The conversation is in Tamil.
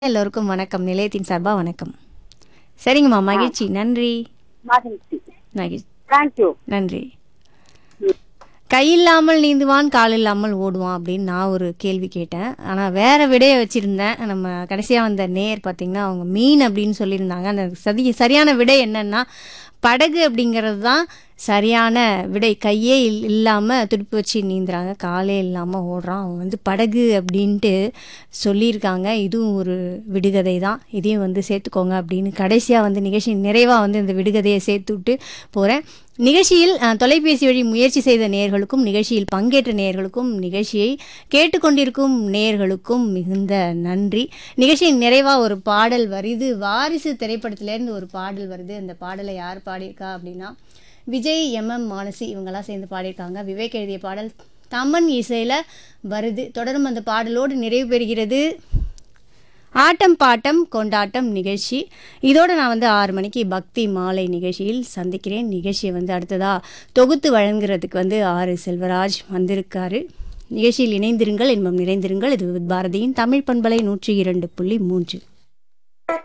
எல்லோருக்கும் வணக்கம் நிலையத்தின் சார்பா வணக்கம் சரிங்கம்மா மகிழ்ச்சி நன்றி மகிழ்ச்சி மகிழ்ச்சி தேங்க்யூ நன்றி கையில்லாமல் நீந்துவான் கால் இல்லாமல் ஓடுவான் அப்படின்னு நான் ஒரு கேள்வி கேட்டேன் ஆனால் வேற விடையை வச்சுருந்தேன் நம்ம கடைசியாக வந்த நேர் பார்த்தீங்கன்னா அவங்க மீன் அப்படின்னு சொல்லியிருந்தாங்க அந்த சதி சரியான விடை என்னன்னா படகு அப்படிங்கிறது தான் சரியான விடை கையே இல் இல்லாமல் துடுப்பு வச்சு நீந்துறாங்க காலே இல்லாமல் ஓடுறான் அவன் வந்து படகு அப்படின்ட்டு சொல்லியிருக்காங்க இதுவும் ஒரு விடுகதை தான் இதையும் வந்து சேர்த்துக்கோங்க அப்படின்னு கடைசியாக வந்து நிகழ்ச்சி நிறைவாக வந்து இந்த விடுகதையை சேர்த்து விட்டு போகிறேன் நிகழ்ச்சியில் அஹ், தொலைபேசி வழி முயற்சி செய்த நேயர்களுக்கும் நிகழ்ச்சியில் பங்கேற்ற நேயர்களுக்கும் நிகழ்ச்சியை கேட்டுக்கொண்டிருக்கும் நேயர்களுக்கும் மிகுந்த நன்றி நிகழ்ச்சியின் நிறைவாக ஒரு பாடல் வருது வாரிசு திரைப்படத்திலேருந்து ஒரு பாடல் வருது அந்த பாடலை யார் பாடியிருக்கா அப்படின்னா விஜய் எம்எம் மானசி இவங்கெல்லாம் சேர்ந்து பாடியிருக்காங்க விவேக் எழுதிய பாடல் தமன் இசையில் வருது தொடரும் அந்த பாடலோடு நிறைவு பெறுகிறது ஆட்டம் பாட்டம் கொண்டாட்டம் நிகழ்ச்சி இதோட நான் வந்து ஆறு மணிக்கு பக்தி மாலை நிகழ்ச்சியில் சந்திக்கிறேன் நிகழ்ச்சியை வந்து அடுத்ததா தொகுத்து வழங்குறதுக்கு வந்து ஆறு செல்வராஜ் வந்திருக்காரு நிகழ்ச்சியில் இணைந்திருங்கள் இன்பம் நிறைந்திருங்கள் இது பாரதியின் தமிழ் பண்பலை நூற்றி இரண்டு புள்ளி மூன்று